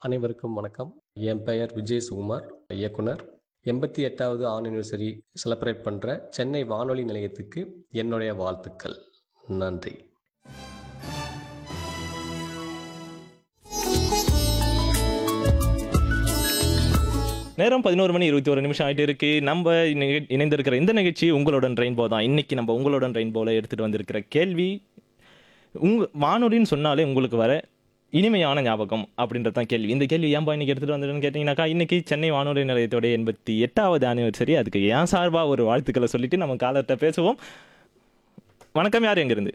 அனைவருக்கும் வணக்கம் என் பெயர் விஜய் சுகுமார் இயக்குனர் எண்பத்தி எட்டாவது ஆனிவர்சரி செலிப்ரேட் பண்ணுற சென்னை வானொலி நிலையத்துக்கு என்னுடைய வாழ்த்துக்கள் நன்றி நேரம் பதினோரு மணி இருபத்தி ஒரு நிமிஷம் ஆயிட்டு இருக்கு நம்ம இணை- இணைந்திருக்கிற இந்த நிகழ்ச்சி உங்களுடன் ரெயின்போ தான் இன்னைக்கு நம்ம உங்களுடன் ரெயின்போல எடுத்துட்டு வந்திருக்கிற கேள்வி உங்க வானொலின்னு சொன்னாலே உங்களுக்கு வர இனிமையான ஞாபகம் அப்படின்றது தான் கேள்வி இந்த கேள்வி ஏன்பா இன்னைக்கு எடுத்துட்டு வந்துருன்னு கேட்டீங்கன்னாக்கா இன்னைக்கு சென்னை வானொலி நிலையத்தோட எண்பத்தி எட்டாவது ஆனிவர்சரி அதுக்கு ஏன் சார்பா ஒரு வாழ்த்துக்களை சொல்லிட்டு நம்ம காலர்கிட்ட பேசுவோம் வணக்கம் யார் எங்கிருந்து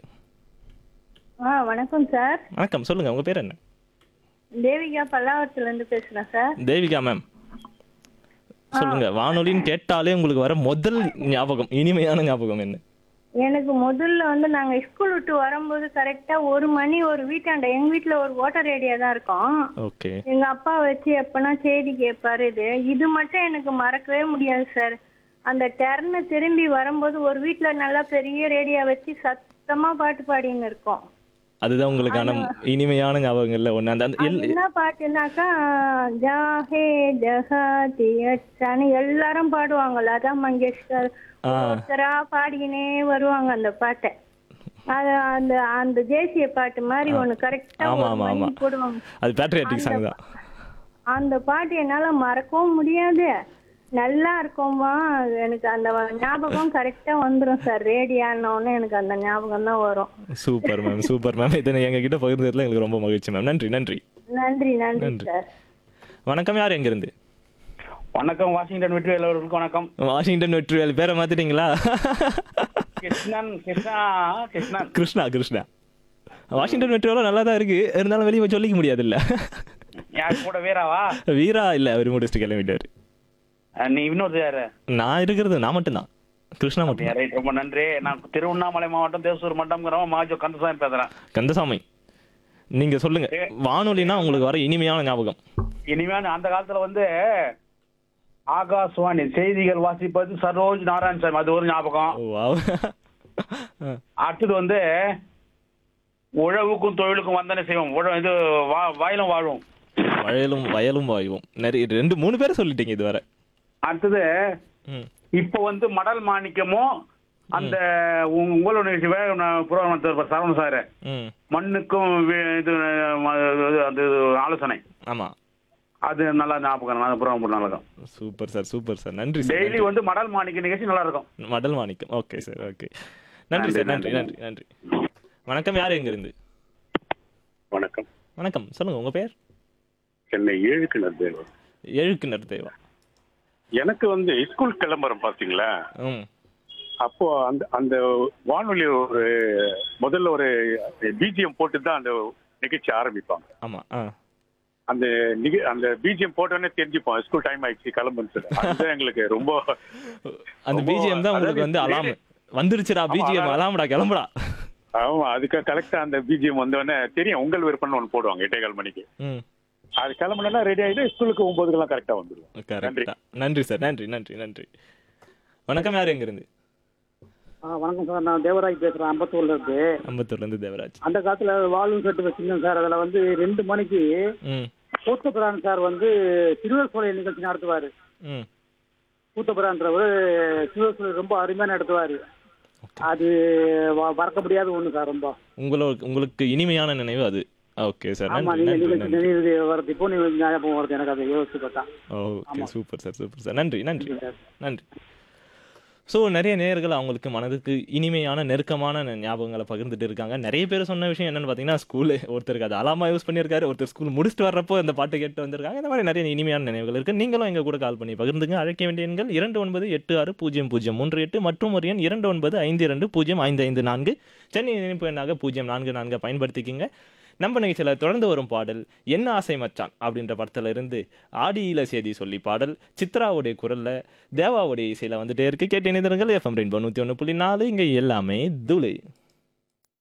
ஆ வணக்கம் சார் வணக்கம் சொல்லுங்க உங்க பேர் என்ன தேவிகா பல்லாவரத்துல இருந்து பேசுறேன் சார் தேவிகா மேம் சொல்லுங்க வானொலின்னு கேட்டாலே உங்களுக்கு வர முதல் ஞாபகம் இனிமையான ஞாபகம் என்ன எனக்கு முதல்ல வந்து நாங்க ஸ்கூல் விட்டு வரும்போது கரெக்டா ஒரு மணி ஒரு வீட்டாண்ட எங்க வீட்ல ஒரு ஓட்டர் ஏரியா தான் இருக்கும் ஓகே எங்க அப்பா வச்சு எப்பனா செய்தி கேட்பாரு இது இது மட்டும் எனக்கு மறக்கவே முடியாது சார் அந்த டெர்னை திரும்பி வரும்போது ஒரு வீட்ல நல்லா பெரிய ரேடியோ வச்சு சத்தமா பாட்டு பாடின்னு இருக்கோம் அதுதான் உங்களுக்கான இனிமையான ஞாபகங்கள்ல ஒண்ணு அந்த அந்த அது எல்- என்ன பாட்டுனாக்கா ஜாஹே ஜஹாதி அச்சான்னு எல்லாரும் பாடுவாங்க லதா மங்கேஷ்கர் ஆ. ஒருத்தரா பாடிக்கினே வருவாங்க அந்த பாட்டை அது அந்த அந்த தேசிய பாட்டு மாதிரி ஒண்ணு கரெக்டா ஆமா, ஆமா, ஆமா. போடுவாங்க அது பேட்ரியாட்டிக் சாங் தான் அந்த பாட்டு என்னால மறக்கவும் முடியாது நல்லா இருக்குமா அது எனக்கு அந்த ஞாபகம் கரெக்டா வந்துரும் சார் ரேடியானோன்னு எனக்கு அந்த ஞாபகம் தான் வரும் சூப்பர் மேம் சூப்பர் மேம் இதை எங்க கிட்ட பகிர்ந்ததுல எங்களுக்கு ரொம்ப மகிழ்ச்சி மேம் நன்றி நன்றி நன்றி நன்றி நன்றி. சார் வணக்கம் யார் எங்க இருந்து வணக்கம் வாஷிங்டன் வெற்றி எல்லோருக்கும் வணக்கம் வாஷிங்டன் வெற்றிவேல் பேரை மாத்திட்டீங்களா கிருஷ்ணன் கிருஷ்ணா கிருஷ்ணன் கிருஷ்ணா கிருஷ்ணா வாஷிங்டன் வெற்றிவேலும் நல்லா தான் இருக்கு இருந்தாலும் வெளியே போய் சொல்லிக்க முடியாது இல்ல யார் கூட வீராவா வீரா இல்ல அவர் முடிச்சுட்டு கிளம்பிட்டாரு அஹ் நீ இன்னொரு யாரு நான் இருக்கிறது நான் மட்டும்தான் கிருஷ்ணா மட்டும் அப்படியா? ரைட் ரொம்ப நன்றி நான் திருவண்ணாமலை மாவட்டம் தேசூர் மண்டம்ங்கிறவன் மாஜோ கந்தசாமி பேசுறேன் கந்தசாமி நீங்க சொல்லுங்க வானொலினா உங்களுக்கு வர இனிமையான ஞாபகம் இனிமே அந்த காலத்துல வந்து ஆகாஷ்வாணி செய்திகள் வாசிப்பது சரோஜ் நாராயணசாமி அது ஒரு ஞாபகம் ஓ, wow. அடுத்தது வந்து உழவுக்கும் தொழிலுக்கும் வந்தனை செய்வோம் உழ இது வா- வாயிலும் வாழும் வயலும் வயலும் வாயுவும் நிறைய ரெண்டு மூணு பேரை சொல்லிட்டீங்க இதுவரை அடுத்தது ம் இப்போ வந்து மடல் மாணிக்கமும் அந்த உங்க- உங்களோட புரோகிராம் சரவண சார் ம் மண்ணுக்கும் வி- இது ம- இது, அது ஆலோசனை ஆமா அது நல்லா ஞாபகம் அந்த புரோகிராம் நல்லா இருக்கும் சூப்பர் சார் சூப்பர் சார் நன்றி சார் டெய்லி வந்து மடல் மாணிக்க நிகழ்ச்சி நல்லா இருக்கும் மடல் மாணிக்கம் ஓகே சார் ஓகே நன்றி சார் நன்றி நன்றி நன்றி வணக்கம் யார் எங்க இருந்து வணக்கம் வணக்கம் சொல்லுங்க உங்க பேர் சென்னை ஏழுக்கிணர் தேவன் எழுக்குனர் தேவா எனக்கு வந்து ஸ்கூல் கிளம்புறோம் பாத்தீங்களா ம் அப்போ அந்த அந்த வானொலி ஒரு முதல்ல ஒரு பிஜிஎம் போட்டு தான் அந்த நிகழ்ச்சி ஆரம்பிப்பாங்க ஆமா ஆ அந்த நிக அந்த பிஜிஎம் போட்டோன்னே தெரிஞ்சுப்போம் ஸ்கூல் டைம் ஆயிடுச்சு கிளம்புன்னு சொல்லி அதுதான் எங்களுக்கு ரொம்ப அந்த ரொம்ப- பிஜிஎம் தான் உங்களுக்கு அதாவது வந்து அலாம் வந்துருச்சுடா ஆமா, பிஜிஎம் அதான். அலாம்டா கிளம்புடா ஆமா அதுக்கு கரெக்டா அந்த பிஜிஎம் வந்தோடனே தெரியும் உங்கள் விருப்பம்னு ஒன்று போடுவாங்க எட்டேகால் மணிக்கு ம் அது கிளம்புனா ரெடி ஆயிட்டு ஸ்கூலுக்கு ஒன்பதுக்கெல்லாம் கரெக்டா வந்துடுவோம் கரெக்டா நன்றி சார் நன்றி நன்றி நன்றி வணக்கம் யார் எங்க இருந்து ஆ வணக்கம் சார் நான் தேவராஜ் பேசுறேன் அம்பத்தூர்ல இருந்து அம்பத்தூர்ல இருந்து தேவராஜ் அந்த காலத்துல வால்வும் செட்டு வச்சிருந்தேன் சார் அதுல வந்து ரெண்டு மணிக்கு ம் கூத்தபிரான் சார் வந்து சிறுவர் சோலை நிகழ்ச்சி நடத்துவாரு ம் கூத்தபிரான்றவர் சிறுவர் சோலை ரொம்ப அருமையா நடத்துவாரு அது வ- மறக்க முடியாத ஒண்ணு சார் ரொம்ப உங்களுக்கு உங்களுக்கு இனிமையான நினைவு அது ஓகே சார் ஆமா நன்றி நீங்க நன்றி நிகழ்ச்சி நன்றி நினைவு வருது இப்போ நீங்க ஞாபகம் வருது எனக்கு அதை யோசிச்சு பார்த்தா okay super sir super sir நன்றி நன்றி சார். நன்றி ஸோ நிறைய நேயர்கள் அவங்களுக்கு மனதுக்கு இனிமையான நெருக்கமான ந- ஞாபகங்களை பகிர்ந்துட்டு இருக்காங்க நிறைய பேர் சொன்ன விஷயம் என்னன்னு பார்த்தீங்கன்னா ஸ்கூலு ஒருத்தருக்கு அது அலாமா யூஸ் பண்ணியிருக்காரு ஒருத்தர் ஸ்கூல் முடிச்சுட்டு வர்றப்போ இந்த பாட்டு கேட்டு வந்திருக்காங்க இந்த மாதிரி நிறைய இனிமையான நினைவுகள் இருக்கு நீங்களும் எங்க கூட கால் பண்ணி பகிர்ந்துங்க அழைக்க வேண்டிய எண்கள் இரண்டு ஒன்பது எட்டு ஆறு பூஜ்ஜியம் பூஜ்ஜியம் மூன்று எட்டு மற்றும் ஒரு எண் இரண்டு ஒன்பது ஐந்து இரண்டு பூஜ்ஜியம் ஐந்து ஐந்து நான்கு சென்னை இணைப்பு எண்ணாக பூஜ்ஜியம் நான்கு நான்கு பயன்படுத்திக்கிங்க நம்ம நிகழ்ச்சியில் தொடர்ந்து வரும் பாடல் என்ன ஆசை மச்சான் அப்படின்ற படத்துல இருந்து ஆடியில செய்தி சொல்லி பாடல் சித்ராவுடைய குரல்ல தேவாவுடைய இசையில வந்துட்டே இருக்கு கேட்டு இணைந்திருங்கள் எஃப்எம் ரெயின்போ நூற்றி ஒன்று புள்ளி நாலு இங்கே எல்லாமே துளை